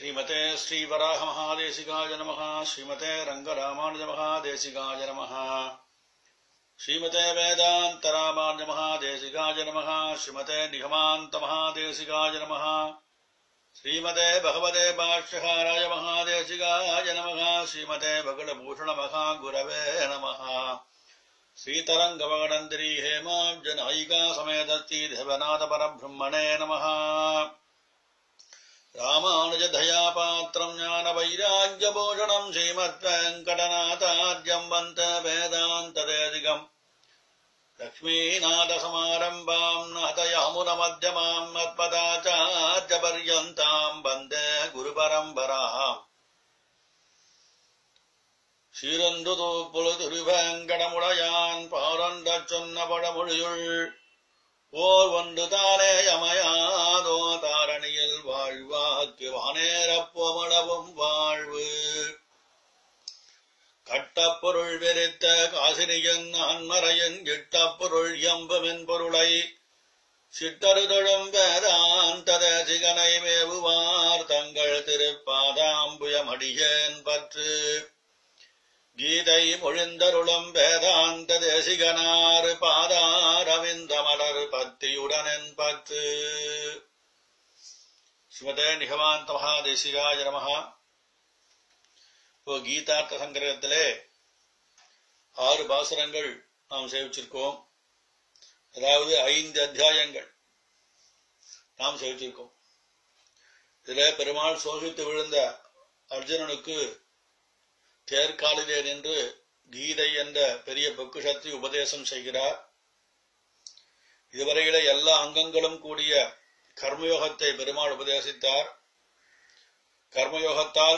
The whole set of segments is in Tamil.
श्रीमते श्रीवराहमहादेशिकाय नमः श्रीमते रङ्गरामानुजमहादेशिकाय नमः श्रीमते वेदान्तरामानुजमहादेशिकाय नमः श्रीमते निगमान्तमहादेशिकाय नमः श्रीमते भगवते भाष्यकाराय महादेशिकाय नमः श्रीमते भगडभूषणमहागुरवे नमः श्रीतरङ्गवगणन्दिरी हेमाब्जनायिका समेतस्ति देवनाथपरब्रह्मणे नमः रामानुजधयापात्रम् ज्ञानवैराग्यभूषणम् श्रीमद्वेङ्कटनाथाद्यम् वन्त वेदान्तदेदिकम् लक्ष्मीनाथसमारम्भाम् नहतयामुनमध्यमाम् मत्पदाचार्यपर्यन्ताम् वन्दे गुरुपरम्पराम् சீரந்துது புழுதுருவேங்கடமுடையான் பாரந்தச் சொன்ன படமொழியுள் ஓர் ஒன்று தானே யமயாதோ தாரணியில் வாழ்வாக்கு வானேரப்போமளவும் வாழ்வு கட்டப்பொருள் வெறித்த காசினியன் அன்மறையன் இட்டப்பொருள் எம்புமென் பொருளை சிட்டருதொழும் வேதாந்தத சிகனை மேவுவார் தங்கள் திருப்பாதாம்புயமடியேன் பற்று கீதை மொழிந்தருளும் வேதாந்த தேசிகனாறு பாதாரவிந்த மலர் பத்தியுடனென் பத்து ஸ்ரீமதே நிகமாந்த மகாதேசிகாய நமகா இப்போ கீதார்த்த சங்கிரகத்திலே ஆறு பாசுரங்கள் நாம் சேவிச்சிருக்கோம் அதாவது ஐந்து அத்தியாயங்கள் நாம் சேவிச்சிருக்கோம் இதுல பெருமாள் சோகித்து விழுந்த அர்ஜுனனுக்கு தேர்காலிலே நின்று கீதை என்ற பெரிய பொக்குஷத்தை உபதேசம் செய்கிறார் இதுவரையில எல்லா அங்கங்களும் கூடிய கர்மயோகத்தை பெருமாள் உபதேசித்தார் கர்மயோகத்தால்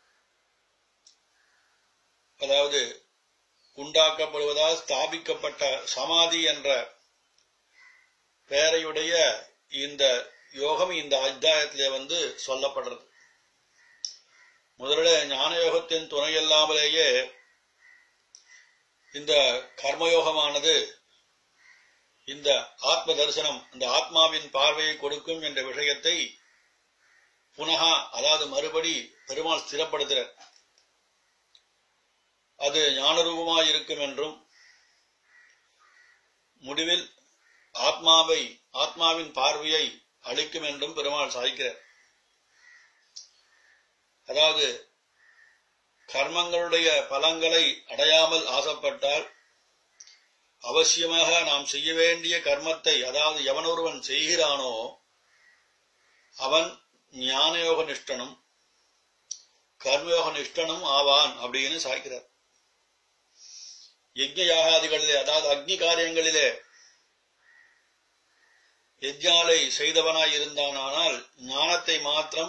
அதாவது உண்டாக்கப்படுவதால் ஸ்தாபிக்கப்பட்ட சமாதி என்ற பெயரையுடைய இந்த யோகம் இந்த அத்தியாயத்திலே வந்து சொல்லப்படுறது முதல்ல ஞானயோகத்தின் துணையில்லாமலேயே இந்த கர்மயோகமானது இந்த ஆத்ம தரிசனம் இந்த ஆத்மாவின் பார்வையை கொடுக்கும் என்ற விஷயத்தை புனகா அதாவது மறுபடி பெருமாள் ஸ்திரப்படுத்துகிறார் அது ஞானரூபமாய் இருக்கும் என்றும் முடிவில் ஆத்மாவை ஆத்மாவின் பார்வையை அளிக்கும் என்றும் பெருமாள் சாய்க்கிறார் அதாவது கர்மங்களுடைய பலங்களை அடையாமல் ஆசைப்பட்டால் அவசியமாக நாம் செய்ய வேண்டிய கர்மத்தை அதாவது எவனொருவன் செய்கிறானோ அவன் ஞானயோக நிஷ்டனும் கர்மயோக நிஷ்டனும் ஆவான் அப்படின்னு சாய்க்கிறார் யஜ்ய யாகாதிகளிலே அதாவது அக்னி காரியங்களிலே யஜ்யாலை செய்தவனாய் இருந்தானால் ஞானத்தை மாத்திரம்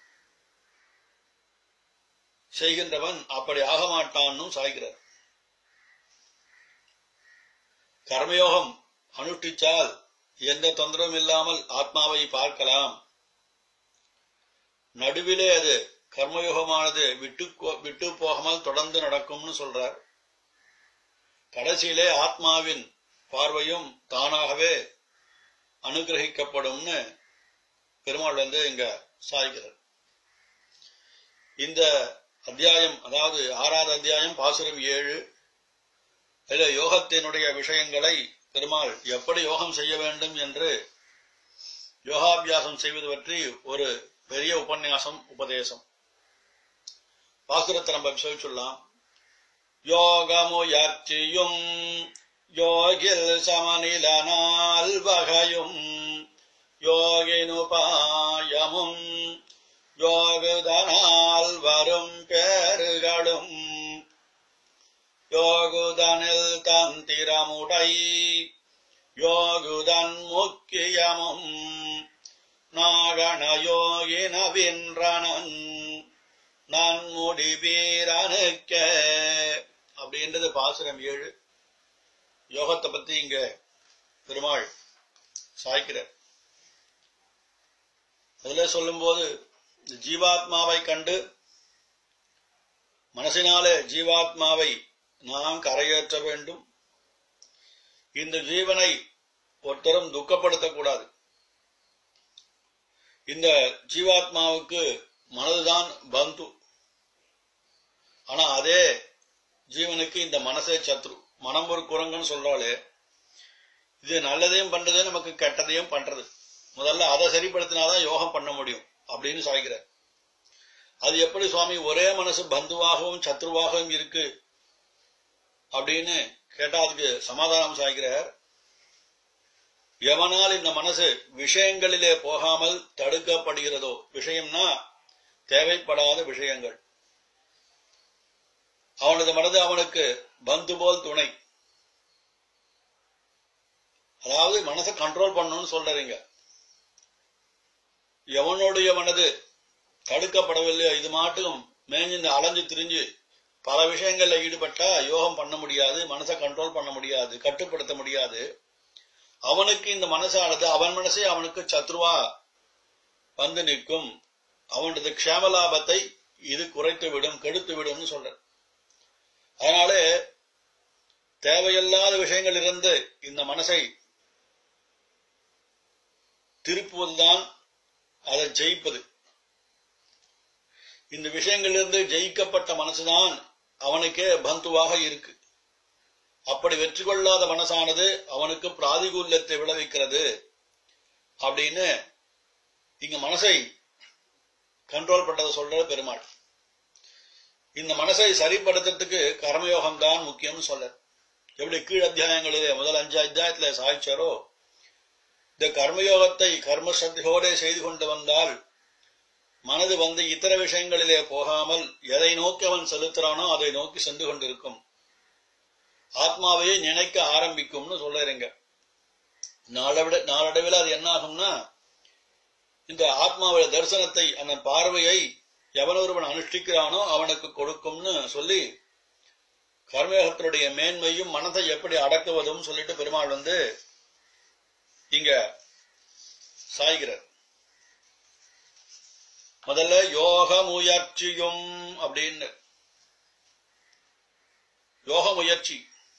செய்கின்றவன் அப்படி ஆக மாட்டான்னு சாய்கிறார் கர்மயோகம் அனுஷ்டிச்சால் எந்த தொந்தரவும் இல்லாமல் ஆத்மாவை பார்க்கலாம் நடுவிலே அது கர்மயோகமானது விட்டு விட்டு போகாமல் தொடர்ந்து நடக்கும்னு சொல்றார் கடைசியிலே ஆத்மாவின் பார்வையும் தானாகவே அனுகிரகிக்கப்படும்னு பெருமாள் வந்து இங்க சாய்கிறார் இந்த அத்தியாயம் அதாவது ஆறாவது அத்தியாயம் பாசுரம் ஏழு இதுல யோகத்தினுடைய விஷயங்களை பெருமாள் எப்படி யோகம் செய்ய வேண்டும் என்று யோகாபியாசம் செய்வது பற்றி ஒரு பெரிய உபன்யாசம் உபதேசம் பாசுரத்தை நம்ம சொல்லலாம் யோகமுயற்சியும் யோகில் சமநிலனால் வகையும் யோகினுபாயமும் யோகுதனால் வரும் பேறுகளும் யோகுதனில் தந்திரமுடை யோகுதன் முக்கியமும் நாகண யோகினவின்றனன் நன்முடி வீரனுக்க அப்படின்றது பாசுரம் ஏழு யோகத்தை பத்தி இங்க பெருமாள் சாய்க்கிறார் அதுல சொல்லும்போது ஜீவாத்மாவை கண்டு மனசினாலே ஜீவாத்மாவை நாம் கரையேற்ற வேண்டும் இந்த ஜீவனை ஒருத்தரும் துக்கப்படுத்தக்கூடாது இந்த ஜீவாத்மாவுக்கு மனதுதான் பந்து ஆனா அதே ஜீவனுக்கு இந்த மனசே சத்ரு மனம் ஒரு குரங்குன்னு சொல்றாளே இது நல்லதையும் பண்றது நமக்கு கெட்டதையும் பண்றது முதல்ல அதை சரிப்படுத்தினாதான் யோகம் பண்ண முடியும் அப்படின்னு சாய்கிறார் அது எப்படி சுவாமி ஒரே மனசு பந்துவாகவும் சத்ருவாகவும் இருக்கு அப்படின்னு கேட்டா அதுக்கு சமாதானம் சாய்கிறார் எவனால் இந்த மனசு விஷயங்களிலே போகாமல் தடுக்கப்படுகிறதோ விஷயம்னா தேவைப்படாத விஷயங்கள் அவனது மனது அவனுக்கு பந்து போல் துணை அதாவது மனசை கண்ட்ரோல் பண்ணணும்னு சொல்றீங்க எவனுடைய மனது தடுக்கப்படவில்லையோ இது மாட்டும் மேஞ்சிந்து அலைஞ்சு திரிஞ்சு பல விஷயங்கள்ல ஈடுபட்டா யோகம் பண்ண முடியாது மனசை கண்ட்ரோல் பண்ண முடியாது கட்டுப்படுத்த முடியாது அவனுக்கு இந்த மனசானது அவன் மனசே அவனுக்கு சத்ருவா வந்து நிற்கும் அவனது க்ஷேமலாபத்தை இது குறைத்து விடும் கெடுத்து விடும்னு சொல்ற அதனாலே தேவையில்லாத விஷயங்கள் இருந்து இந்த மனசை திருப்புவதுதான் அதை ஜெயிப்பது இந்த விஷயங்களிலிருந்து ஜெயிக்கப்பட்ட மனசுதான் அவனுக்கே பந்துவாக இருக்கு அப்படி வெற்றி கொள்ளாத மனசானது அவனுக்கு பிராதிகூல்யத்தை விளைவிக்கிறது அப்படின்னு இங்க மனசை கண்ட்ரோல் பண்றதை சொல்ற பெருமாள் இந்த மனசை சரிப்படுத்துறதுக்கு கர்மயோகம் தான் முக்கியம்னு சொல்ல எப்படி கீழ் அத்தியாயங்களிலே முதல் அஞ்சு அத்தியாயத்துல சாய்ச்சாரோ இந்த கர்மயோகத்தை கர்மசக்தியோட செய்து கொண்டு வந்தால் மனது வந்து இத்தர விஷயங்களிலே போகாமல் எதை நோக்கி அவன் செலுத்துறானோ அதை நோக்கி சென்று கொண்டிருக்கும் ஆத்மாவையே நினைக்க ஆரம்பிக்கும்னு சொல்றீங்க நாளவிட நாளடைவில் அது என்ன ஆகும்னா இந்த ஆத்மாவுடைய தரிசனத்தை அந்த பார்வையை எவனொருவன் அனுஷ்டிக்கிறானோ அவனுக்கு கொடுக்கும்னு சொல்லி கர்மயோகத்தினுடைய மேன்மையும் மனதை எப்படி அடக்குவதும் சொல்லிட்டு பெருமாள் வந்து இங்க சாய்கிறார் முதல்ல யோக முயற்சியும் அப்படின்னு யோக முயற்சி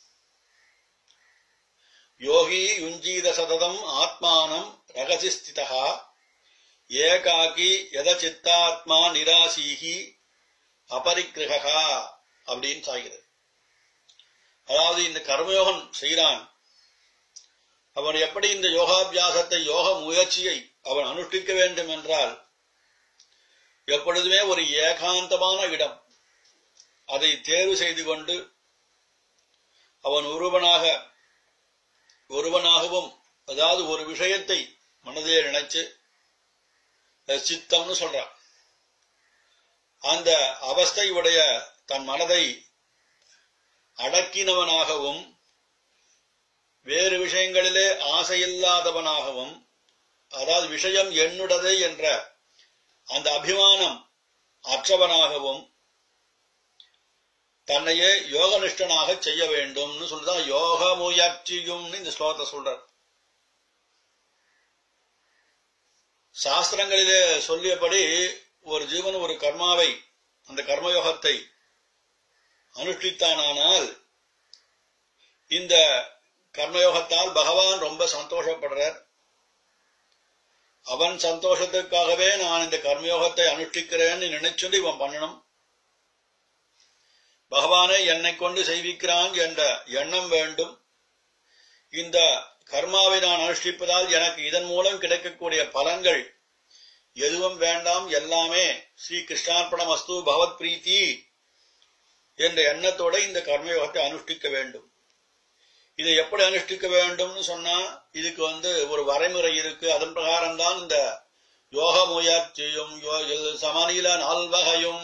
யோகி யுஞ்சீத சததம் ஆத்மானம் ரகசி ஸ்திதா ஏகாக்கி எத சித்தாத்மா நிராசீகி அபரிக்கிரகா அப்படின்னு சாகிறது அதாவது இந்த கர்மயோகம் செய்கிறான் அவன் எப்படி இந்த யோகாபியாசத்தை யோக முயற்சியை அவன் அனுஷ்டிக்க வேண்டும் என்றால் எப்பொழுதுமே ஒரு ஏகாந்தமான இடம் அதை தேர்வு செய்து கொண்டு அவன் ஒருவனாக ஒருவனாகவும் அதாவது ஒரு விஷயத்தை மனதே நினைச்சு சித்தம்னு சொல்றான் அந்த அவஸ்தை உடைய தன் மனதை அடக்கினவனாகவும் வேறு விஷயங்களிலே ஆசையில்லாதவனாகவும் அதாவது விஷயம் என்னுடதே என்ற அந்த அபிமானம் அற்றவனாகவும் தன்னையே யோகனிஷ்டனாக செய்ய வேண்டும்னு சொல்லிதான் யோக முயற்சியும் இந்த ஸ்லோகத்தை சொல்றார் சாஸ்திரங்களிலே சொல்லியபடி ஒரு ஜீவன் ஒரு கர்மாவை அந்த கர்மயோகத்தை அனுஷ்டித்தானால் இந்த கர்மயோகத்தால் பகவான் ரொம்ப சந்தோஷப்படுறார் அவன் சந்தோஷத்துக்காகவே நான் இந்த கர்மயோகத்தை அனுஷ்டிக்கிறேன்னு நினைச்சுட்டு இவன் பண்ணணும் பகவானே என்னை கொண்டு செய்விக்கிறான் என்ற எண்ணம் வேண்டும் இந்த கர்மாவை நான் அனுஷ்டிப்பதால் எனக்கு இதன் மூலம் கிடைக்கக்கூடிய பலன்கள் எதுவும் வேண்டாம் எல்லாமே ஸ்ரீ கிருஷ்ணார்ப்பணம் அஸ்து பகவத் பிரீத்தி என்ற எண்ணத்தோட இந்த கர்மயோகத்தை அனுஷ்டிக்க வேண்டும் இதை எப்படி அனுஷ்டிக்க வேண்டும்னு சொன்னா இதுக்கு வந்து ஒரு வரைமுறை இருக்கு அதன் பிரகாரம் தான் இந்த யோக முயற்சியும் சமநில நால்வகையும்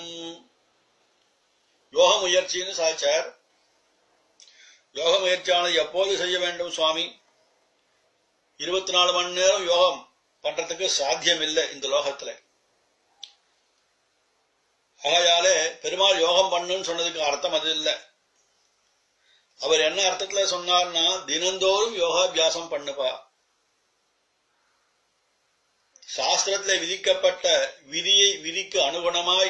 யோக முயற்சின்னு சாய்ச்சார் யோக முயற்சியானது எப்போது செய்ய வேண்டும் சுவாமி இருபத்தி நாலு மணி நேரம் யோகம் பண்றதுக்கு சாத்தியம் இல்லை இந்த லோகத்துல ஆகையாலே பெருமாள் யோகம் பண்ணுன்னு சொன்னதுக்கு அர்த்தம் அது இல்லை அவர் என்ன அர்த்தத்துல சொன்னார்னா தினந்தோறும் யோகாபியாசம் பண்ணுப்பா சாஸ்திரத்துல விதிக்கப்பட்ட விதியை விதிக்கு அனுகுணமாய்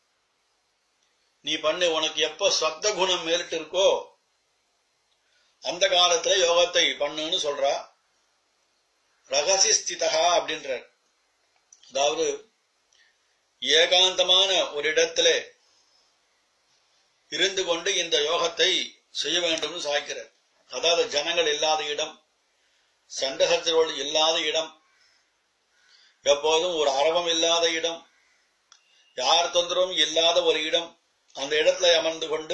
நீ பண்ணு உனக்கு எப்ப சப்த குணம் மேலிட்டு இருக்கோ அந்த காலத்துல யோகத்தை பண்ணுன்னு சொல்றா ரகசி ஸ்திதா அப்படின்ற அதாவது ஏகாந்தமான ஒரு இடத்திலே இருந்து கொண்டு இந்த யோகத்தை செய்ய வேண்டும்னு சாய்க்கிறார் அதாவது ஜனங்கள் இல்லாத இடம் சண்டசத்திரோடு இல்லாத இடம் எப்போதும் ஒரு அரவம் இல்லாத இடம் யார் தொந்தரவும் இல்லாத ஒரு இடம் அந்த இடத்துல அமர்ந்து கொண்டு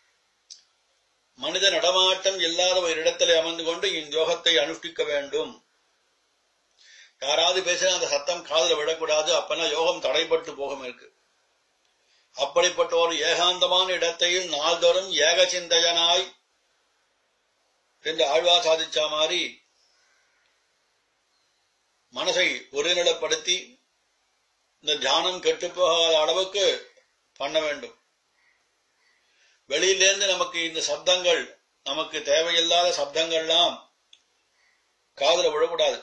மனித நடமாட்டம் இல்லாத ஒரு இடத்துல அமர்ந்து கொண்டு இந்த யோகத்தை அனுஷ்டிக்க வேண்டும் யாராவது பேசினா அந்த சத்தம் காதுல விடக்கூடாது அப்பனா யோகம் தடைப்பட்டு போகும் இருக்கு அப்படிப்பட்ட ஒரு ஏகாந்தமான இடத்தையும் நாள்தோறும் ஏக சிந்தையனாய் என்று ஆழ்வா சாதிச்சா மாதிரி மனசை ஒருநிலைப்படுத்தி இந்த தியானம் கெட்டு போகாத அளவுக்கு பண்ண வேண்டும் வெளியிலேருந்து நமக்கு இந்த சப்தங்கள் நமக்கு தேவையில்லாத சப்தங்கள்லாம் காதுல விழக்கூடாது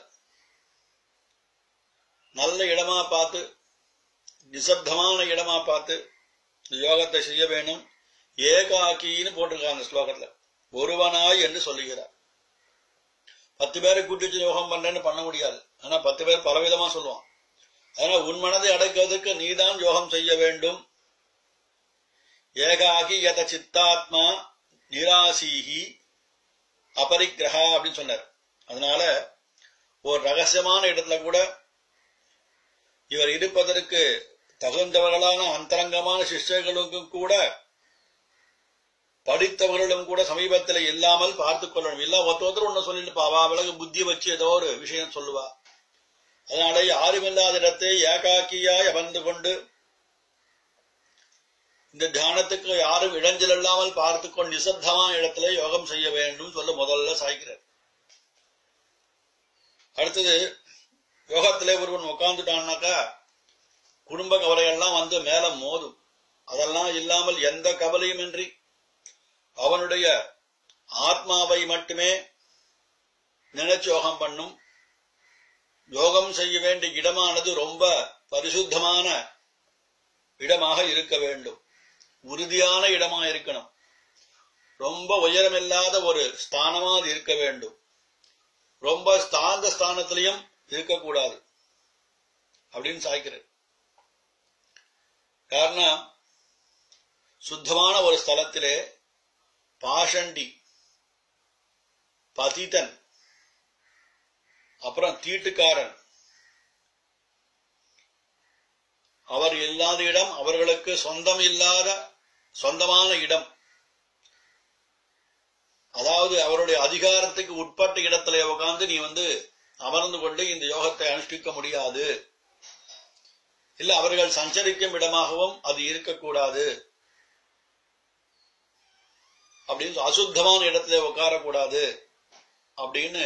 நல்ல இடமா பார்த்து நிசப்தமான இடமா பார்த்து இந்த யோகத்தை செய்ய வேணும் ஏகாக்கின்னு போட்டிருக்காங்க அந்த ஸ்லோகத்துல ஒருவனாய் என்று சொல்லுகிறார் பத்து பேரை கூட்டி வச்சு யோகம் பண்றேன்னு பண்ண முடியாது ஆனா பத்து பேர் பலவிதமா சொல்லுவான் அதனால உன் மனதை அடக்குவதற்கு நீதான் யோகம் செய்ய வேண்டும் ஏகாகி யத சித்தாத்மா நிராசீகி அபரிக்கிரகா அப்படின்னு சொன்னார் அதனால ஒரு ரகசியமான இடத்துல கூட இவர் இருப்பதற்கு தகுந்தவர்களான அந்தரங்கமான சிஷ்யர்களுக்கும் கூட படித்தவர்களும் கூட சமீபத்தில் இல்லாமல் பார்த்துக் கொள்ளணும் இல்ல ஒருத்த ஒருத்தர் ஒண்ணு சொல்லிட்டு பாவா விலகு புத்தி வச்சு ஏதோ ஒரு விஷயம் சொல்லுவா அதனால யாருமில்லாத இடத்தை ஏகாக்கியாய் அமர்ந்து கொண்டு இந்த தியானத்துக்கு யாரும் இடைஞ்சல் இல்லாமல் பார்த்து கொண்டு நிசப்தமான இடத்துல யோகம் செய்ய வேண்டும் சொல்ல முதல்ல சாய்க்கிறார் அடுத்தது யோகத்திலே ஒருவன் உட்கார்ந்துட்டான்னாக்கா குடும்ப கவலைகள்லாம் வந்து மேல மோதும் அதெல்லாம் இல்லாமல் எந்த கவலையுமின்றி அவனுடைய ஆத்மாவை மட்டுமே நினைச்சு யோகம் பண்ணும் யோகம் செய்ய வேண்டிய இடமானது ரொம்ப பரிசுத்தமான இடமாக இருக்க வேண்டும் உறுதியான இடமா இருக்கணும் ரொம்ப உயரமில்லாத ஒரு ஸ்தானமா அது இருக்க வேண்டும் ரொம்ப தாழ்ந்த ஸ்தானத்திலையும் இருக்கக்கூடாது அப்படின்னு சாய்க்கிறது காரணம் சுத்தமான ஒரு ஸ்தலத்திலே பாஷண்டி பதிதன் அப்புறம் தீட்டுக்காரன் அவர் இல்லாத இடம் அவர்களுக்கு சொந்தம் இல்லாத சொந்தமான இடம் அதாவது அவருடைய அதிகாரத்துக்கு உட்பட்ட இடத்துல உட்கார்ந்து நீ வந்து அமர்ந்து கொண்டு இந்த யோகத்தை அனுஷ்டிக்க முடியாது இல்ல அவர்கள் சஞ்சரிக்கும் இடமாகவும் அது இருக்கக்கூடாது அப்படின்னு அசுத்தமான இடத்துல உட்காரக்கூடாது அப்படின்னு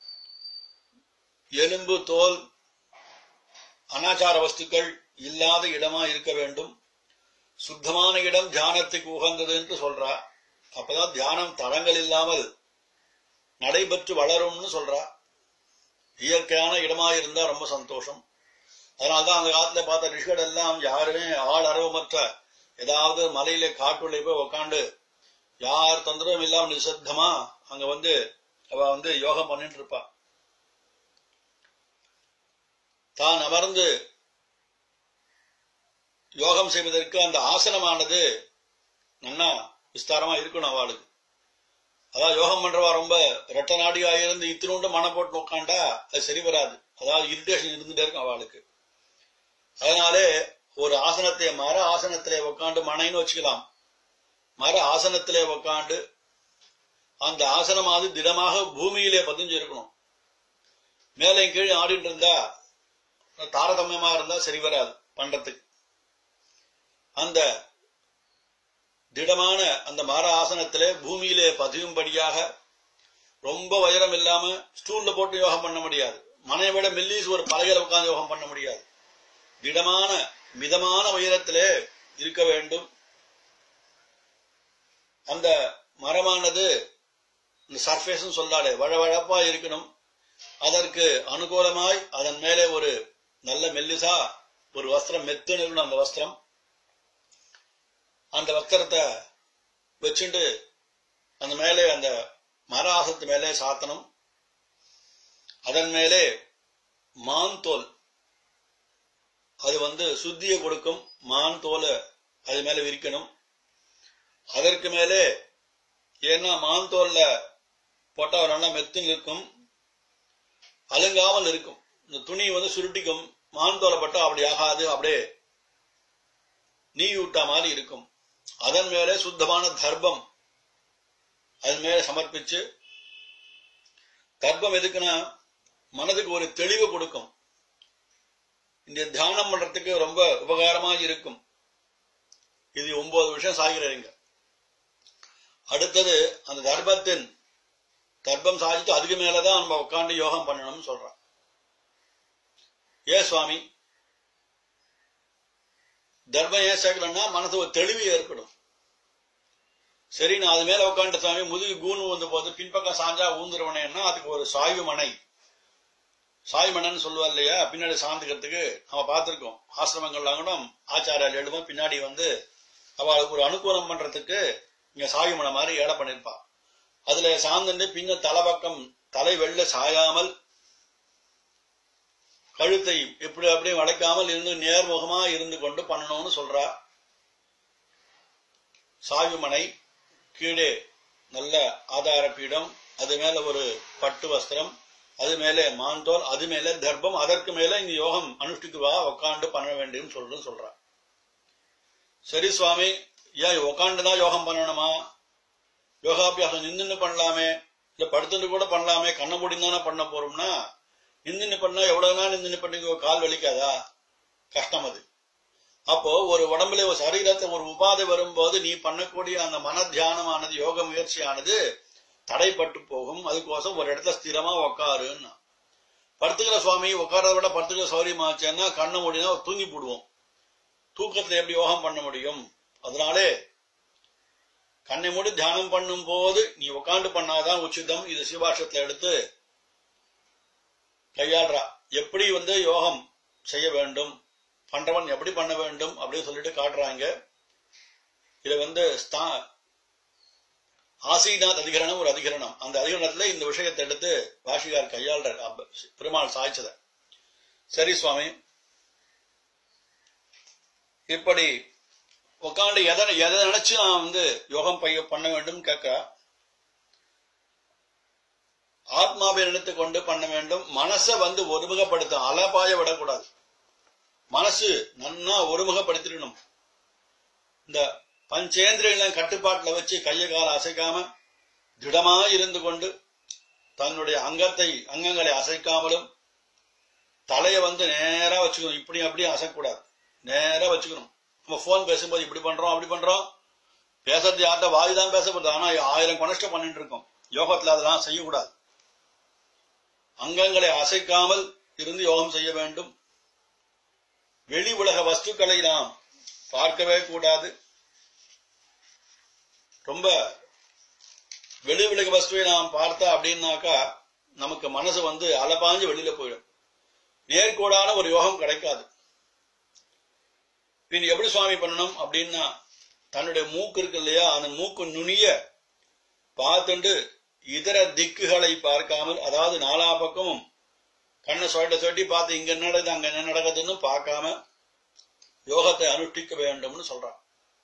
எலும்பு தோல் அனாச்சார வஸ்துக்கள் இல்லாத இடமா இருக்க வேண்டும் சுத்தமான இடம் தியானத்துக்கு உகந்தது என்று சொல்றா அப்பதான் தியானம் தடங்கள் இல்லாமல் நடைபெற்று வளரும்னு சொல்றா இயற்கையான இடமா இருந்தா ரொம்ப சந்தோஷம் அதனால்தான் அந்த காலத்துல பார்த்த ரிஷிகள் எல்லாம் யாருமே ஆள் அரவமற்ற ஏதாவது மலையில காட்டுள்ள போய் உக்காண்டு யார் தொந்தரவும் இல்லாம நிசத்தமா அங்க வந்து அவ வந்து யோகம் பண்ணிட்டு இருப்பா தான் அமர்ந்து யோகம் செய்வதற்கு அந்த ஆசனமானது நல்லா விஸ்தாரமா இருக்கணும் அவளுக்கு அதாவது யோகம் பண்றவா ரொம்ப ரெட்ட நாடியா இருந்து இத்தினோண்டு மனம் போட்டு உட்காண்டா அது சரி வராது அதாவது இரிட்டேஷன் இருந்துட்டே இருக்கும் அவளுக்கு அதனாலே ஒரு ஆசனத்தை மர ஆசனத்திலே உட்காந்து மனைன்னு வச்சுக்கலாம் மர ஆசனத்திலே உட்காந்து அந்த ஆசனமாவது திடமாக பூமியிலே பதிஞ்சு இருக்கணும் மேலே கீழே ஆடிட்டு இருந்தா தாரதமியமா இருந்தா சரி வராது பண்றதுக்கு அந்த திடமான அந்த மர ஆசனத்திலே பூமியிலே பதியும்படியாக ரொம்ப உயரம் இல்லாம ஸ்டூல்ல போட்டு யோகம் பண்ண முடியாது மனையை விட மெல்லிஸ் ஒரு பலகையில உட்கார்ந்து யோகம் பண்ண முடியாது திடமான மிதமான உயரத்திலே இருக்க வேண்டும் அந்த மரமானது இந்த சர்ஃபேஸ் சொல்லாடே வழவழப்பா இருக்கணும் அதற்கு அனுகூலமாய் அதன் மேலே ஒரு நல்ல மெல்லிசா ஒரு வஸ்திரம் மெத்துன்னு இருக்கணும் அந்த வஸ்திரம் அந்த வஸ்திரத்தை வச்சுண்டு அந்த மேலே அந்த மர ஆசனத்து மேலே சாத்தணும் அதன் மேலே மான் தோல் அது வந்து சுத்தியை கொடுக்கும் மான் தோலை அது மேல விரிக்கணும் அதற்கு மேலே ஏன்னா மான் தோல்ல போட்டா நல்லா மெத்து நிற்கும் அலுங்காமல் இருக்கும் இந்த துணி வந்து சுருட்டிக்கும் மான் தோலை பட்டா அப்படி ஆகாது அப்படியே நீ விட்டா மாதிரி இருக்கும் அதன் மேலே சுத்தமான தர்ப்பம் அது மேல சமர்ப்பிச்சு தர்ப்பம் எதுக்குன்னா மனதுக்கு ஒரு தெளிவு கொடுக்கும் இந்த தியானம் பண்றதுக்கு ரொம்ப உபகாரமா இருக்கும் இது ஒன்பது விஷயம் சாகிறாருங்க அடுத்தது அந்த தர்ப்பத்தின் தர்ப்பம் சாதித்து அதுக்கு மேலதான் நம்ம உட்காந்து யோகம் பண்ணணும்னு சொல்றான் ஏ சுவாமி தர்மம் ஏன் சேர்க்கலன்னா மனசு ஒரு தெளிவு ஏற்படும் சரி நான் அது மேல உட்காந்து சுவாமி முதுகு கூணு வந்து போது பின்பக்கம் சாஞ்சா ஊந்துருவனேன்னா அதுக்கு ஒரு சாய்வு மனை சாய்வு மனைன்னு சொல்லுவா இல்லையா பின்னாடி சாந்துக்கிறதுக்கு நம்ம பார்த்திருக்கோம் ஆசிரமங்கள்லாம் கூட ஆச்சாரியால் எழுதும் பின்னாடி வந்து அவளுக்கு ஒரு அனுகூலம் பண்றதுக்கு இங்க சாய்வு மனை மாதிரி ஏட பண்ணிருப்பா அதுல சாந்துட்டு பின்ன தலைப்பக்கம் தலை வெள்ள சாயாமல் கழுத்தை எப்படி அப்படியே வளைக்காமல் இருந்து நேர்முகமா இருந்து கொண்டு பண்ணணும்னு சொல்றா சாயுமனை கீழே நல்ல ஆதார பீடம் அது மேல ஒரு பட்டு வஸ்திரம் அது மேலே மாந்தோல் அது மேலே தர்ப்பம் அதற்கு மேல இங்க யோகம் அனுஷ்டிக்குவா உட்காந்து பண்ண வேண்டும் சொல்றது சொல்றா சரி சுவாமி ஏன் உட்காந்துதான் யோகம் பண்ணணுமா யோகாபியாசம் நின்று பண்ணலாமே இல்ல படுத்துட்டு கூட பண்ணலாமே கண்ண மூடி தானே பண்ண போறோம்னா நின்று பண்ணா எவ்வளவு நாள் நின்று பண்ணிக்கோ கால் வலிக்காதா கஷ்டம் அது அப்போ ஒரு உடம்புல ஒரு சரீரத்தை ஒரு உபாதை வரும்போது நீ பண்ணக்கூடிய அந்த மன தியானமானது யோக முயற்சியானது தடைப்பட்டு போகும் அதுக்கோசம் ஒரு இடத்துல ஸ்திரமா உக்காருன்னா படுத்துக்கிற சுவாமி உட்காரத விட படுத்துக்கிற சௌரியமாச்சேன்னா கண்ணை மூடினா தூங்கி போடுவோம் தூக்கத்துல எப்படி யோகம் பண்ண முடியும் அதனாலே கண்ணை மூடி தியானம் பண்ணும் போது நீ உட்காந்து பண்ணாதான் உச்சிதம் இது சிவாஷத்துல எடுத்து கையாள்றா எப்படி வந்து யோகம் செய்ய வேண்டும் பண்றவன் எப்படி பண்ண வேண்டும் அப்படின்னு சொல்லிட்டு காட்டுறாங்க இது வந்து ஆசீநாத் அதிகரணம் ஒரு அதிகரணம் அந்த அதிகரணத்துல இந்த விஷயத்தை எடுத்து வாஷிகார் கையாள்ற பெருமாள் சாய்ச்சத சரி சுவாமி இப்படி உட்காந்து எதை எதை நினைச்சு நான் வந்து யோகம் பைய பண்ண வேண்டும் கேட்கிறா ஆத்மாவை நினைத்து கொண்டு பண்ண வேண்டும் மனசை வந்து ஒருமுகப்படுத்தும் அலபாய விடக்கூடாது மனசு நன்னா ஒருமுகப்படுத்திடணும் இந்த பஞ்சேந்திரியெல்லாம் கட்டுப்பாட்டுல வச்சு கைய கால அசைக்காம திடமா இருந்து கொண்டு தன்னுடைய அங்கத்தை அங்கங்களை அசைக்காமலும் தலைய வந்து நேரா வச்சுக்கணும் இப்படி அப்படி அசைக்கூடாது நேரா வச்சுக்கணும் நம்ம போன் பேசும்போது இப்படி பண்றோம் அப்படி பண்றோம் பேசுறது யார்கிட்ட வாய் தான் பேசப்படுது ஆனா ஆயிரம் கொனஷ்ட பண்ணிட்டு இருக்கோம் யோகத்துல அதெல்லாம் செய்யக்கூடாது அங்கங்களை அசைக்காமல் இருந்து யோகம் செய்ய வேண்டும் வெளி உலக வஸ்துக்களை நாம் பார்க்கவே கூடாது ரொம்ப வெளி உலக வஸ்துவை நாம் பார்த்தா அப்படின்னாக்கா நமக்கு மனசு வந்து அலபாஞ்சு வெளியில போயிடும் நேர்கோடான ஒரு யோகம் கிடைக்காது பின் எப்படி சுவாமி பண்ணணும் அப்படின்னா தன்னுடைய மூக்கு இருக்கு இல்லையா அந்த மூக்கு நுனிய பார்த்துண்டு இதர திக்குகளை பார்க்காமல் அதாவது நாலா பக்கமும் கண்ணை சொட்ட சொட்டி பார்த்து இங்க என்ன நடக்குது அங்க என்ன நடக்குதுன்னு பார்க்காம யோகத்தை அனுஷ்டிக்க வேண்டும்னு சொல்றான்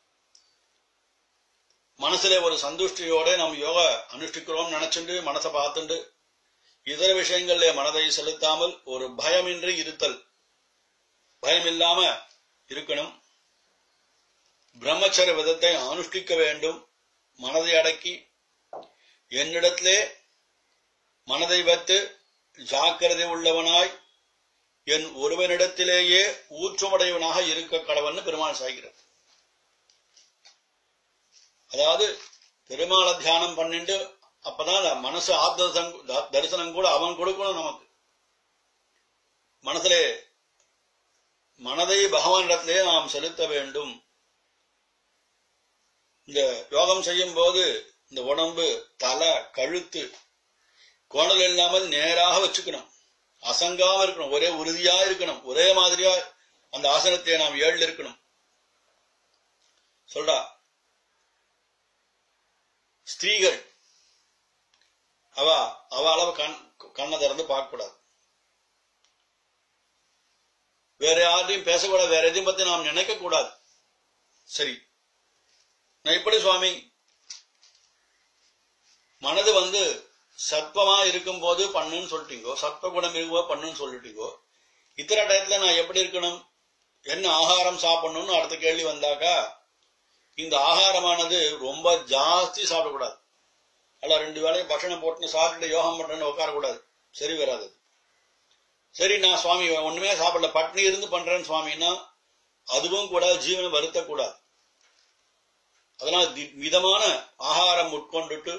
மனசுல ஒரு சந்துஷ்டியோட நம்ம யோகா அனுஷ்டிக்கிறோம் நினைச்சுண்டு மனசை பார்த்துண்டு இதர விஷயங்கள்ல மனதை செலுத்தாமல் ஒரு பயமின்றி இருத்தல் பயம் இல்லாம இருக்கணும் பிரம்மச்சர விதத்தை அனுஷ்டிக்க வேண்டும் மனதை அடக்கி என்னிடத்திலே மனதை வைத்து ஜாக்கிரதை உள்ளவனாய் என் ஒருவனிடத்திலேயே ஊற்றமுடையவனாக இருக்க கடவன் பெருமாள் சாய்கிறார் அதாவது பெருமாளை தியானம் பண்ணிட்டு அப்பதான் மனசு ஆத்ம தரிசனம் கூட அவன் கொடுக்கணும் நமக்கு மனசிலே மனதை பகவானிடத்திலே நாம் செலுத்த வேண்டும் இந்த யோகம் செய்யும் போது இந்த உடம்பு தலை கழுத்து கோணல் இல்லாமல் நேராக வச்சுக்கணும் அசங்காம இருக்கணும் ஒரே உறுதியா இருக்கணும் ஒரே மாதிரியா அந்த ஆசனத்தை நாம் ஏழு இருக்கணும் சொல்றா ஸ்திரீகள் அவ அவ அளவு கண் கண்ணை திறந்து பார்க்க கூடாது வேற யாரையும் பேசக்கூடாது வேற எதையும் பத்தி நாம் நினைக்க கூடாது சரி நான் எப்படி சுவாமி மனது வந்து சத்வமா இருக்கும் போது பண்ணுன்னு சொல்லிட்டீங்கோ சத்வ குணம் இருக்கும்போது பண்ணுன்னு சொல்லிட்டீங்கோ இத்தனை டயத்துல நான் எப்படி இருக்கணும் என்ன ஆகாரம் சாப்பிடணும்னு அடுத்த கேள்வி வந்தாக்கா இந்த ஆகாரமானது ரொம்ப ஜாஸ்தி சாப்பிடக்கூடாது அல்ல ரெண்டு வேளையும் பட்சணம் போட்டுன்னு சாப்பிட்டு யோகம் பண்றேன்னு உட்காரக்கூடாது சரி வராது அது. சரி நான் சுவாமி ஒண்ணுமே சாப்பிடல பட்னி இருந்து பண்றேன்னு சுவாமின்னா அதுவும் கூட ஜீவனை வருத்தக்கூடாது அதனால தி- மிதமான ஆகாரம் உட்கொண்டுட்டு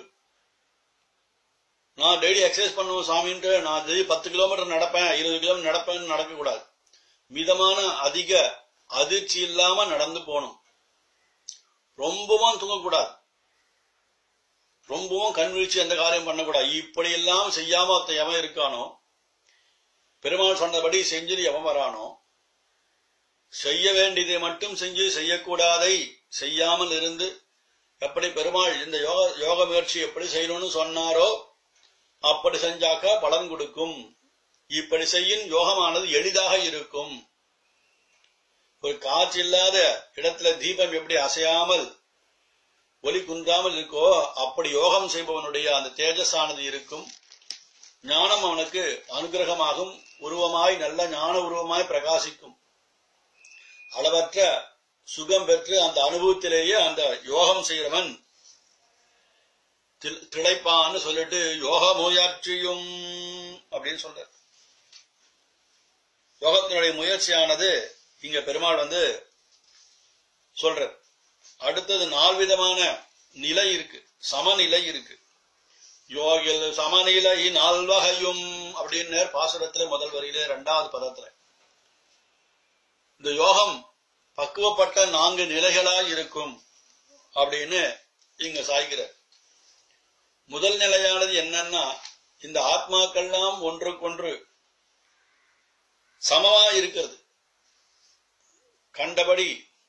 நான் டெய்லி எக்ஸசைஸ் பண்ணுவேன் சாமின்ட்டு நான் டெய்லி பத்து கிலோமீட்டர் நடப்பேன் இருபது கிலோமீட்டர் நடப்பேன்னு நடக்கக்கூடாது மிதமான அதிக அதிர்ச்சி இல்லாம நடந்து போகணும் ரொம்பவும் தூங்கக்கூடாது ரொம்பவும் கண் விழிச்சு எந்த காரியம் பண்ணக்கூடாது இப்படி எல்லாம் செய்யாம ஒருத்தன் எவன் இருக்கானோ பெருமாள் சொன்னபடி செஞ்சுட்டு எவன் வரானோ செய்ய வேண்டியதை மட்டும் செஞ்சு செய்யக்கூடாதை செய்யாமல் இருந்து எப்படி பெருமாள் இந்த யோக யோக முயற்சி எப்படி செய்யணும்னு சொன்னாரோ அப்படி செஞ்சாக்க பலன் கொடுக்கும் இப்படி செய்யும் யோகமானது எளிதாக இருக்கும் ஒரு காற்று இல்லாத இடத்துல தீபம் எப்படி அசையாமல் ஒளி குன்றாமல் இருக்கோ அப்படி யோகம் செய்பவனுடைய அந்த தேஜஸானது இருக்கும் ஞானம் அவனுக்கு அனுகிரகமாகும் உருவமாய் நல்ல ஞான உருவமாய் பிரகாசிக்கும் அளவற்ற சுகம் பெற்று அந்த அனுபவத்திலேயே அந்த யோகம் செய்கிறவன் திள்- திளைப்பான்னு சொல்லிட்டு யோக முயற்சியும் அப்படின்னு சொல்ற யோகத்தினுடைய முயற்சியானது இங்க பெருமாள் வந்து சொல்ற அடுத்தது நாலு விதமான நிலை இருக்கு சமநிலை இருக்கு யோகில் சமநிலை நால்வகையும் அப்படின்னு பாசுரத்துல முதல் வரியில இரண்டாவது பதத்துல இந்த யோகம் பக்குவப்பட்ட நான்கு நிலைகளா இருக்கும் அப்படின்னு இங்க சாய்கிற முதல் நிலையானது என்னன்னா இந்த ஆத்மாக்கள்லாம் ஒன்றுக்கொன்று சமமா இருக்கிறது கண்டபடி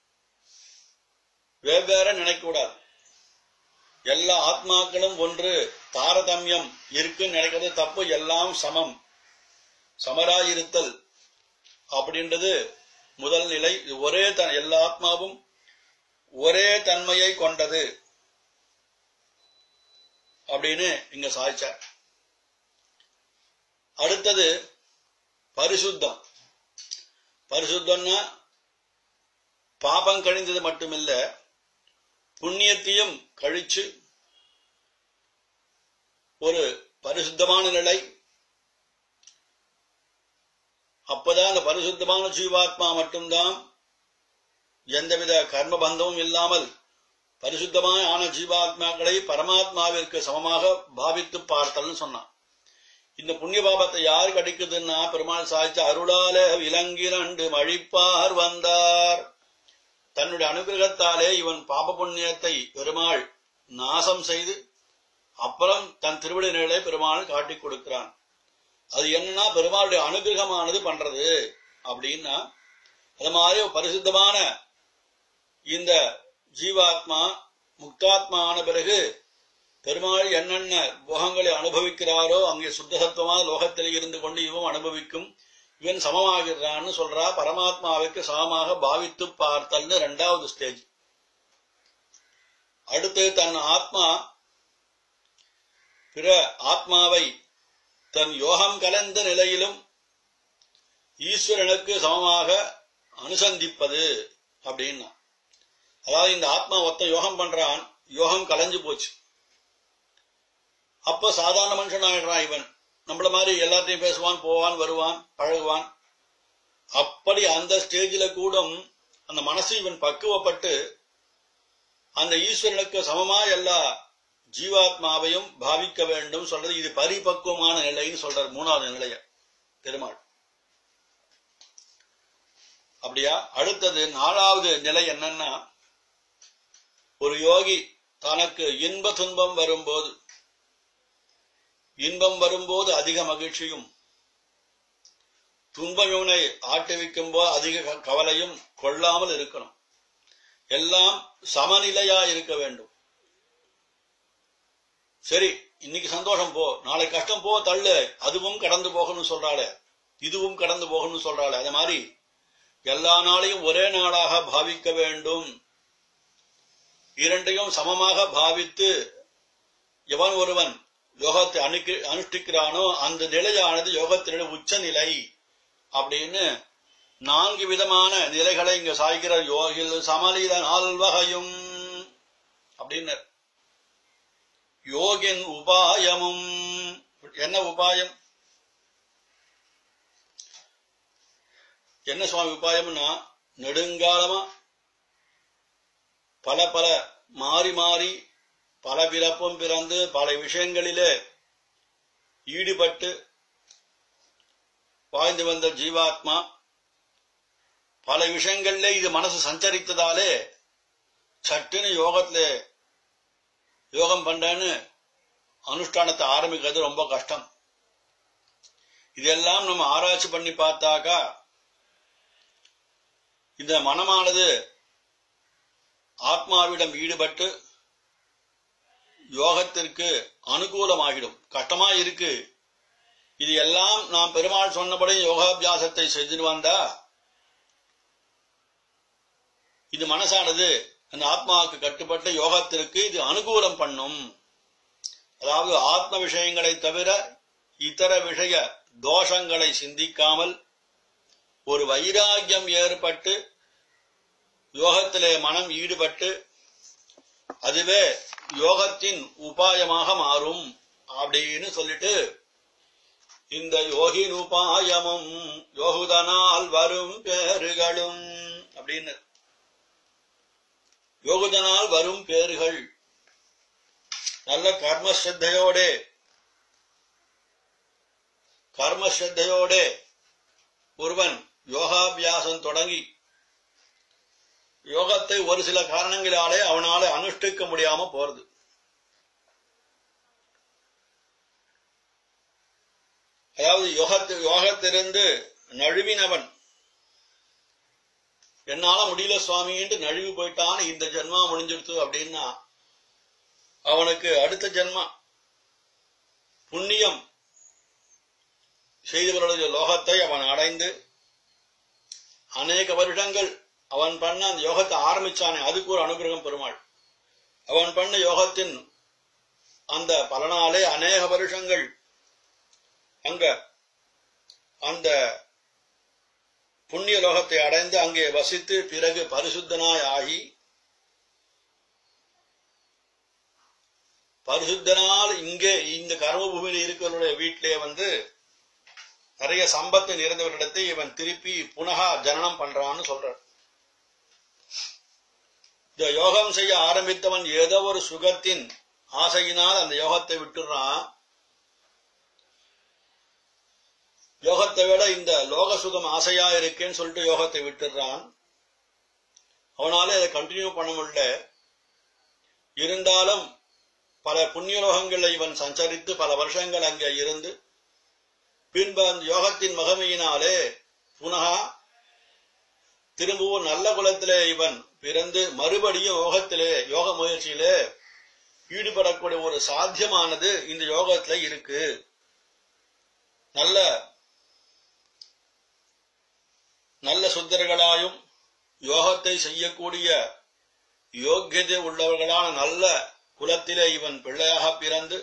வெவ்வேற நினைக்கக்கூடாது எல்லா ஆத்மாக்களும் ஒன்று தாரதமியம் இருக்குன்னு நினைக்கிறது தப்பு எல்லாம் சமம் சமராயிருத்தல் அப்படின்றது முதல் நிலை இது ஒரே த- எல்லா ஆத்மாவும் ஒரே தன்மையை கொண்டது அப்படின்னு இங்க சாய்ச்சார் அடுத்தது பரிசுத்தம் பரிசுத்தம்னா பாபம் கழிந்தது மட்டுமில்ல புண்ணியத்தையும் கழிச்சு ஒரு பரிசுத்தமான நிலை அப்பதான் அந்த பரிசுத்தமான ஜீவாத்மா மட்டும்தான் எந்தவித கர்ம பந்தமும் இல்லாமல் பரிசுத்தமான ஆன ஜீவாத்மாக்களை பரமாத்மாவிற்கு சமமாக பாவித்து பார்த்தல்னு சொன்னான் இந்த புண்ணிய பாபத்தை யார் கிடைக்குதுன்னா பெருமாள் சாய்ச்ச அருளால விலங்கிரண்டு மழிப்பார் வந்தார் தன்னுடைய அனுகிரகத்தாலே இவன் பாப புண்ணியத்தை பெருமாள் நாசம் செய்து அப்புறம் தன் திருவிடை நிலை பெருமாள் காட்டிக் கொடுக்கிறான் அது என்னன்னா பெருமாளுடைய அனுகிரகமானது பண்றது அப்படின்னா அது மாதிரி பரிசுத்தமான இந்த ஜீவாத்மா முக்தாத்மா ஆன பிறகு பெருமாள் என்னென்ன போகங்களை அனுபவிக்கிறாரோ அங்கே சுத்த சத்துவமான லோகத்தில் இருந்து கொண்டு இவன் அனுபவிக்கும் இவன் சமமாகிறான்னு சொல்றா பரமாத்மாவுக்கு சமமாக பாவித்து பார்த்தல்னு ரெண்டாவது ஸ்டேஜ் அடுத்து தன் ஆத்மா பிற ஆத்மாவை தன் யோகம் கலந்த நிலையிலும் ஈஸ்வரனுக்கு சமமாக அனுசந்திப்பது அப்படின்னா அதாவது இந்த ஆத்மா ஒத்த யோகம் பண்றான் யோகம் கலைஞ்சு போச்சு அப்ப சாதாரண மனுஷன் ஆயிடுறான் இவன் நம்மள மாதிரி எல்லாத்தையும் பேசுவான் போவான் வருவான் பழகுவான் அப்படி அந்த ஸ்டேஜில கூட அந்த மனசு இவன் பக்குவப்பட்டு அந்த ஈஸ்வரனுக்கு சமமா எல்லா ஜீவாத்மாவையும் பாவிக்க வேண்டும் சொல்றது இது பரிபக்குவமான நிலைன்னு சொல்றார் மூணாவது நிலைய பெருமாள் அப்படியா அடுத்தது நாலாவது நிலை என்னன்னா ஒரு யோகி தனக்கு இன்ப துன்பம் வரும்போது இன்பம் வரும்போது அதிக மகிழ்ச்சியும் துன்பம் இவனை ஆட்டுவிக்கும் போது அதிக க- கவலையும் கொள்ளாமல் இருக்கணும் எல்லாம் சமநிலையா இருக்க வேண்டும் சரி இன்னைக்கு சந்தோஷம் போ நாளை கஷ்டம் போ தள்ளு அதுவும் கடந்து போகணும்னு சொல்றாளே இதுவும் கடந்து போகணும்னு சொல்றாளே அது மாதிரி எல்லா நாளையும் ஒரே நாளாக பாவிக்க வேண்டும் இரண்டையும் சமமாக பாவித்து எவன் ஒருவன் யோகத்தை அணுக்கு அனுஷ்டிக்கிறானோ அந்த நிலையானது யோகத்தினுடைய உச்ச நிலை அப்படின்னு நான்கு விதமான நிலைகளை இங்க சாய்கிற யோகில் சமலித நால்வகையும் அப்படின்னு யோகின் உபாயமும் என்ன உபாயம் என்ன சுவாமி உபாயம்னா நெடுங்காலமா பல பல மாறி மாறி பல பிறப்பும் பிறந்து பல விஷயங்களிலே ஈடுபட்டு வாழ்ந்து வந்த ஜீவாத்மா பல விஷயங்கள்ல இது மனசு சஞ்சரித்ததாலே சட்டுன்னு யோகத்துல யோகம் பண்றேன்னு அனுஷ்டானத்தை ஆரம்பிக்கிறது ரொம்ப கஷ்டம் இதெல்லாம் நம்ம ஆராய்ச்சி பண்ணி பார்த்தாக்கா இந்த மனமானது ஆத்மாவிடம் ஈடுபட்டு யோகத்திற்கு அனுகூலமாகிடும் கஷ்டமா இருக்கு இது எல்லாம் நாம் பெருமாள் சொன்னபடி யோகாபியாசத்தை செஞ்சுட்டு வந்தா இது மனசானது அந்த ஆத்மாவுக்கு கட்டுப்பட்ட யோகத்திற்கு இது அனுகூலம் பண்ணும் அதாவது ஆத்ம விஷயங்களை தவிர இதர விஷய தோஷங்களை சிந்திக்காமல் ஒரு வைராகியம் ஏற்பட்டு யோகத்திலே மனம் ஈடுபட்டு அதுவே யோகத்தின் உபாயமாக மாறும் அப்படின்னு சொல்லிட்டு இந்த யோகின் உபாயமும் யோகுதனால் வரும் பேறுகளும் அப்படின்னு யோகுதனால் வரும் பேறுகள் நல்ல கர்மஸ்ரத்தையோட கர்மஸ்ரத்தையோட ஒருவன் யோகாபியாசம் தொடங்கி யோகத்தை ஒரு சில காரணங்களாலே அவனால அனுஷ்டிக்க முடியாம போறது அதாவது யோகத்து யோகத்திலிருந்து நழுவினவன் என்னால முடியல சுவாமின்ட்டு நழுவி போயிட்டான் இந்த ஜென்மா முடிஞ்சிடுத்து அப்படின்னா அவனுக்கு அடுத்த ஜென்மா புண்ணியம் செய்தவர்களுடைய லோகத்தை அவன் அடைந்து அநேக வருடங்கள் அவன் பண்ண அந்த யோகத்தை ஆரம்பிச்சானே அதுக்கு ஒரு அனுகிரகம் பெருமாள் அவன் பண்ண யோகத்தின் அந்த பலனாலே அநேக வருஷங்கள் அங்க அந்த புண்ணிய லோகத்தை அடைந்து அங்கே வசித்து பிறகு பரிசுத்தனாய் ஆகி பரிசுத்தனால் இங்கே இந்த கர்மபூமியில் இருக்கிறவருடைய வீட்டிலே வந்து நிறைய சம்பத்து நிறைந்தவரிடத்தை இவன் திருப்பி புனகா ஜனனம் பண்றான்னு சொல்றார் இந்த யோகம் செய்ய ஆரம்பித்தவன் ஏதோ ஒரு சுகத்தின் ஆசையினால் அந்த யோகத்தை விட்டுறான் யோகத்தை விட இந்த லோக சுகம் ஆசையா இருக்கேன்னு சொல்லிட்டு யோகத்தை விட்டுறான் அவனால அதை கண்டினியூ பண்ண முடியல இருந்தாலும் பல புண்ணிய லோகங்கள்ல இவன் சஞ்சரித்து பல வருஷங்கள் அங்கே இருந்து பின்பு அந்த யோகத்தின் மகமையினாலே புனகா திரும்பவும் நல்ல குலத்திலே இவன் பிறந்து மறுபடியும் யோகத்திலே யோக முயற்சியிலே ஈடுபடக்கூடிய ஒரு சாத்தியமானது இந்த யோகத்துல இருக்கு நல்ல நல்ல சுத்தர்களாயும் யோகத்தை செய்யக்கூடிய யோக்கியதை உள்ளவர்களான நல்ல குலத்திலே இவன் பிள்ளையாக பிறந்து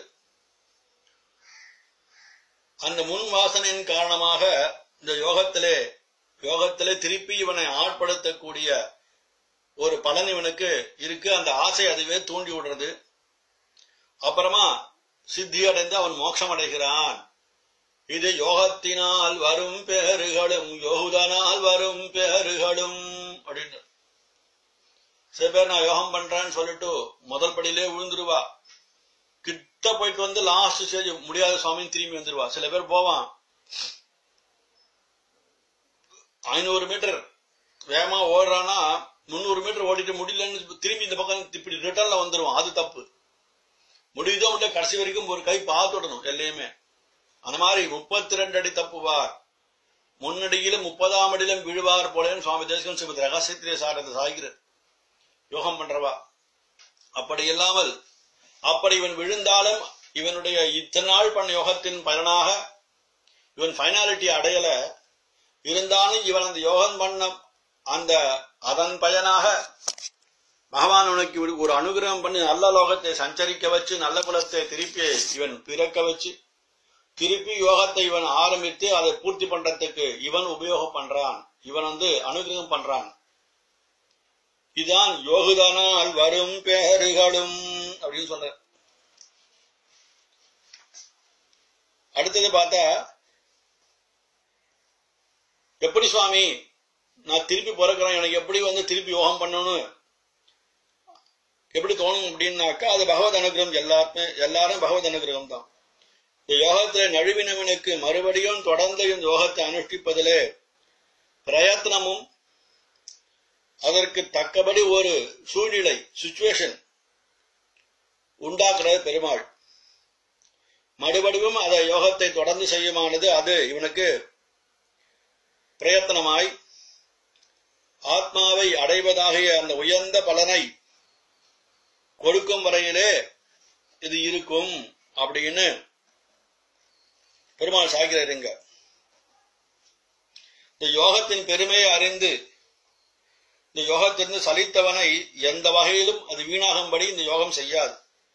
அந்த முன் வாசனையின் காரணமாக இந்த யோகத்திலே யோகத்திலே திருப்பி இவனை ஆட்படுத்தக்கூடிய ஒரு பலன் இவனுக்கு இருக்கு அந்த ஆசை அதுவே தூண்டி விடுறது அப்புறமா சித்தி அடைந்து அவன் மோட்சம் அடைகிறான் இது யோகத்தினால் வரும் பேறுகளும் யோகுதனால் வரும் பேறுகளும் அப்படின்னு சில பேர் நான் யோகம் பண்றேன்னு சொல்லிட்டு முதல் படியிலே விழுந்துருவா கிட்ட போயிட்டு வந்து லாஸ்ட் ஸ்டேஜ் முடியாத சுவாமின்னு திரும்பி வந்துருவா சில பேர் போவான் ஐநூறு மீட்டர் வேகமா ஓடுறானா முந்நூறு மீட்டர் ஓடிட்டு முடியலன்னு திரும்பி இந்த பக்கம் இப்படி ரிட்டர்ன்ல வந்துருவான் அது தப்பு முடியுதோ இல்ல கடைசி வரைக்கும் ஒரு கை பார்த்துடணும் எல்லையுமே அந்த மாதிரி முப்பத்தி ரெண்டு அடி தப்புவார் முன்னடியிலும் முப்பதாம் அடியிலும் விழுவார் போலேன்னு சுவாமி தேசகம் ஸ்ரீமதி ரகசியத்திலே சாரத்தை சாய்கிறார் யோகம் பண்றவா அப்படி இல்லாமல் அப்படி இவன் விழுந்தாலும் இவனுடைய இத்தனை நாள் பண்ண யோகத்தின் பலனாக இவன் ஃபைனாலிட்டி அடையல இருந்தாலும் இவன் அந்த யோகம் பண்ண அந்த அதன் பயனாக பகவான் உனக்கு ஒரு- ஒரு அனுகிரகம் பண்ணி நல்ல லோகத்தை சஞ்சரிக்க வச்சு நல்ல குலத்தை திருப்பி இவன் பிறக்க வச்சு திருப்பி யோகத்தை இவன் ஆரம்பித்து அதை பூர்த்தி பண்றதுக்கு இவன் உபயோகம் பண்றான் இவன் வந்து அனுகிரகம் பண்றான் இதுதான் யோகுதனால் வரும் பேறுகளும் அப்படின்னு சொல்ற அடுத்தது பார்த்தா எப்படி சுவாமி நான் திருப்பி பிறக்கிறேன் எனக்கு எப்படி வந்து திருப்பி யோகம் பண்ணணும் எப்படி தோணும் அப்படின்னாக்கா அது பகவத் அனுகிரகம் எல்லாருமே எல்லாரும் பகவத் அனுகிரகம் தான் இந்த யோகத்துல நழுவினவனுக்கு மறுபடியும் தொடர்ந்து இந்த யோகத்தை அனுஷ்டிப்பதிலே பிரயத்னமும் அதற்கு தக்கபடி ஒரு சூழ்நிலை சுச்சுவேஷன் உண்டாக்குறது பெருமாள் மறுபடியும் அதை யோகத்தை தொடர்ந்து செய்யுமானது அது இவனுக்கு பிரயத்தனமாய் ஆத்மாவை அடைவதாகிய அந்த உயர்ந்த பலனை கொடுக்கும் வரையிலே இது இருக்கும் அப்படின்னு பெருமாள் சாகிறார் இங்க இந்த யோகத்தின் பெருமையை அறிந்து இந்த யோகத்திலிருந்து சலித்தவனை எந்த வகையிலும் அது வீணாகும்படி இந்த யோகம் செய்யாது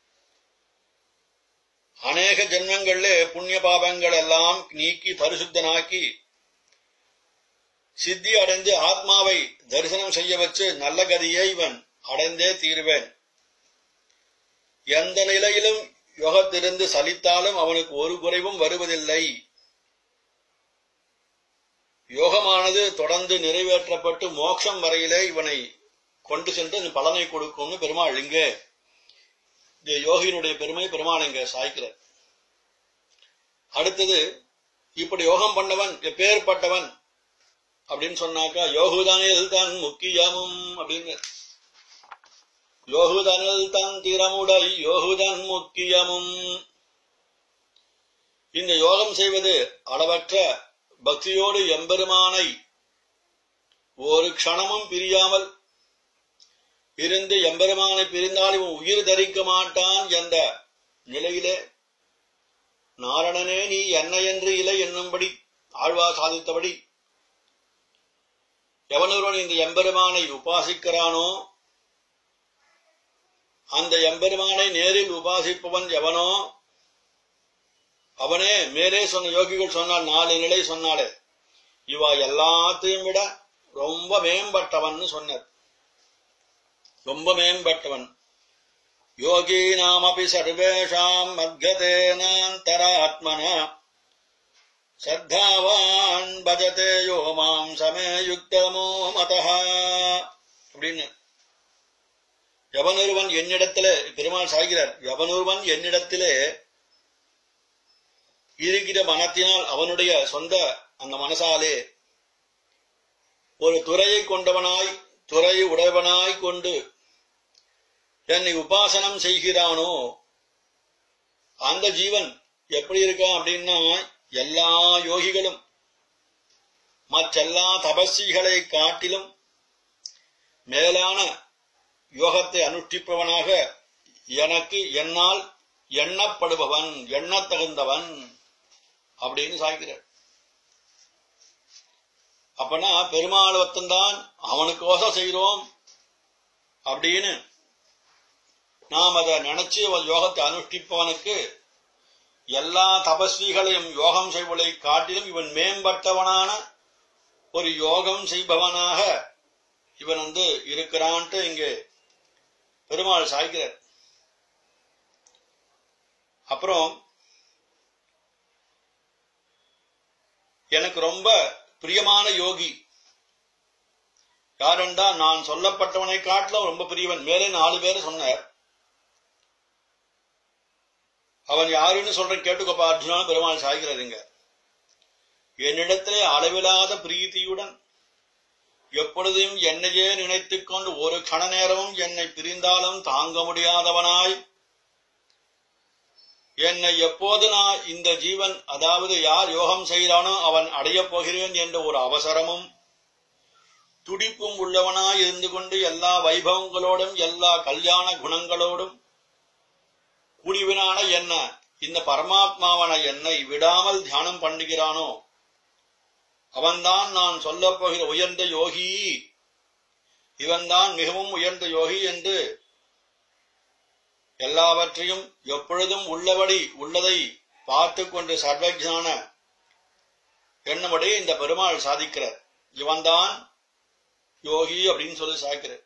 அநேக ஜென்மங்கள்ல புண்ணிய பாபங்கள் எல்லாம் நீக்கி பரிசுத்தனாக்கி சித்தி அடைந்து ஆத்மாவை தரிசனம் செய்ய வச்சு நல்ல கதியை இவன் அடைந்தே தீருவேன் எந்த நிலையிலும் யோகத்திலிருந்து சலித்தாலும் அவனுக்கு ஒரு குறைவும் வருவதில்லை யோகமானது தொடர்ந்து நிறைவேற்றப்பட்டு மோட்சம் வரையிலே இவனை கொண்டு சென்று அந்த பலனை கொடுக்கும்னு பெருமாள் இங்கே இந்த யோகியினுடைய பெருமை பெருமாள் இங்க சாய்க்கிறார் அடுத்தது இப்படி யோகம் பண்ணவன் எப்பேற்பட்டவன் அப்படின்னு சொன்னாக்கா யோகுதனில் தன் முக்கியமும் அப்படின்னு யோகுதனில் தன் திறமுடை யோகுதன் முக்கியமும் இந்த யோகம் செய்வது அளவற்ற பக்தியோடு எம்பெருமானை ஒரு க்ஷணமும் பிரியாமல் இருந்து எம்பெருமானை பிரிந்தால் இவன் உயிர் தரிக்க மாட்டான் என்ற நிலையிலே நாரணனே நீ என்ன என்று இலை என்னும்படி ஆழ்வா சாதித்தபடி எவனொருவன் இந்த எம்பெருமானை உபாசிக்கிறானோ அந்த எம்பெருமானை நேரில் உபாசிப்பவன் எவனோ அவனே மேலே சொன்ன யோகிகள் சொன்னால் நாலு நிலை சொன்னாலே இவ எல்லாத்தையும் விட ரொம்ப மேம்பட்டவன் சொன்னார் ரொம்ப மேம்பட்டவன் யோகி நாமபி சர்வேஷாம் மத்கதேனாந்தராத்மன சத்தாவான் பஜதே யோ மாம் சமே யுக்தமோ மதஹ அப்படின்னு எவனொருவன் என்னிடத்திலே பெருமாள் சாகிறார் எவனொருவன் என்னிடத்திலே இருக்கிற மனத்தினால் அவனுடைய சொந்த அந்த மனசாலே ஒரு துறையை கொண்டவனாய் துறை உடையவனாய் கொண்டு என்னை உபாசனம் செய்கிறானோ அந்த ஜீவன் எப்படி இருக்கான் அப்படின்னா எல்லா யோகிகளும் மற்றெல்லா தபஸ்விகளை காட்டிலும் மேலான யோகத்தை அனுஷ்டிப்பவனாக எனக்கு என்னால் எண்ணப்படுபவன் எண்ணத் தகுந்தவன் அப்படின்னு சாய்கிறார் அப்பனா பெருமாள் ஒத்தந்தான் அவனுக்கோசம் செய்கிறோம் அப்படின்னு நாம் அதை நினைச்சு அவன் யோகத்தை அனுஷ்டிப்பவனுக்கு எல்லா தபஸ்விகளையும் யோகம் செய்வதை காட்டிலும் இவன் மேம்பட்டவனான ஒரு யோகம் செய்பவனாக இவன் வந்து இருக்கிறான்ட்டு இங்கே பெருமாள் சாய்கிறார் அப்புறம் எனக்கு ரொம்ப பிரியமான யோகி யாரென்றா நான் சொல்லப்பட்டவனை காட்டிலும் ரொம்ப பிரியவன் மேலே நாலு பேர் சொன்னார் அவன் யாருன்னு சொல்றேன் கேட்டுக்கோப்பா அர்ஜுனான்னு பெருமாள் சாய்கிறாருங்க என்னிடத்திலே அளவிலாத பிரீத்தியுடன் எப்பொழுதும் என்னையே நினைத்துக் கொண்டு ஒரு கண நேரமும் என்னை பிரிந்தாலும் தாங்க முடியாதவனாய் என்னை எப்போது நான் இந்த ஜீவன் அதாவது யார் யோகம் செய்கிறானோ அவன் அடையப் போகிறேன் என்ற ஒரு அவசரமும் துடிப்பும் உள்ளவனாய் இருந்து கொண்டு எல்லா வைபவங்களோடும் எல்லா கல்யாண குணங்களோடும் குடிவினான என்ன இந்த பரமாத்மாவன என்னை விடாமல் தியானம் பண்ணுகிறானோ அவன்தான் நான் சொல்லப் போகிற உயர்ந்த யோகி இவன்தான் மிகவும் உயர்ந்த யோகி என்று எல்லாவற்றையும் எப்பொழுதும் உள்ளபடி உள்ளதை பார்த்து கொண்டு சர்வஜான எண்ணமுடைய இந்த பெருமாள் சாதிக்கிறார் இவன்தான் யோகி அப்படின்னு சொல்லி சாய்க்கிறார்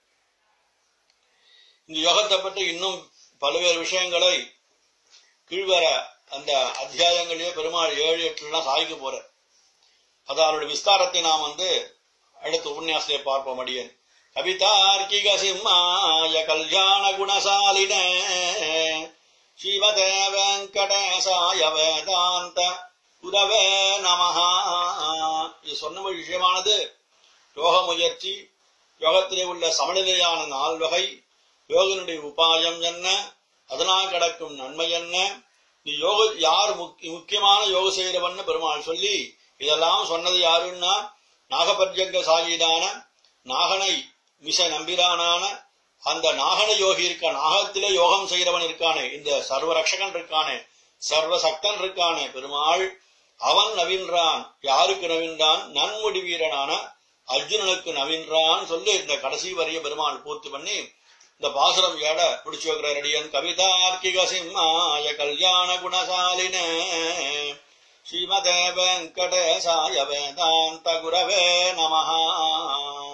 இந்த யோகத்தை பற்றி இன்னும் பல்வேறு விஷயங்களை கீழ்வர அந்த அத்தியாயங்களிலே பெருமாள் ஏழு எட்டுலாம் சாய்க்க போறார் அது அவருடைய விஸ்தாரத்தை நாம் வந்து அடுத்த உபன்யாசத்தை பார்ப்போம் அடியன் கவிதார்க்கிக சிம்மாய கல்யாண குணசாலின ஸ்ரீமதே வெங்கடேசாய வேதாந்த குரவே நமஹா இது சொன்ன விஷயமானது யோக முயற்சி யோகத்திலே உள்ள சமநிலையான நால்வகை யோகனுடைய உபாயம் என்ன அதனால் கிடக்கும் நன்மை என்ன நீ யோக யார் முக்கிய- முக்கியமான யோக செய்கிறவன்னு பெருமாள் சொல்லி இதெல்லாம் சொன்னது யாருன்னா நாகபர்ஜங்க சாலிதான நாகனை மிச நம்பிரானான அந்த நாகன யோகி இருக்க நாகத்திலே யோகம் செய்கிறவன் இருக்கானே இந்த சர்வ ரக்ஷகன் இருக்கானே சர்வ சக்தன் இருக்கானே பெருமாள் அவன் நவீன்றான் யாருக்கு நவீன்றான் நன்முடி வீரனான அர்ஜுனனுக்கு நவீன்றான் சொல்லி இந்த கடைசி வரிய பெருமாள் பூர்த்தி பண்ணி இந்த பாசுரம் ஏட பிடிச்சு வைக்கிற ரெடியன் கவிதார்க்கிக சிம்மாய கல்யாண குணசாலின ஸ்ரீமதே வெங்கடேசாய வேதாந்த குரவே நமஹா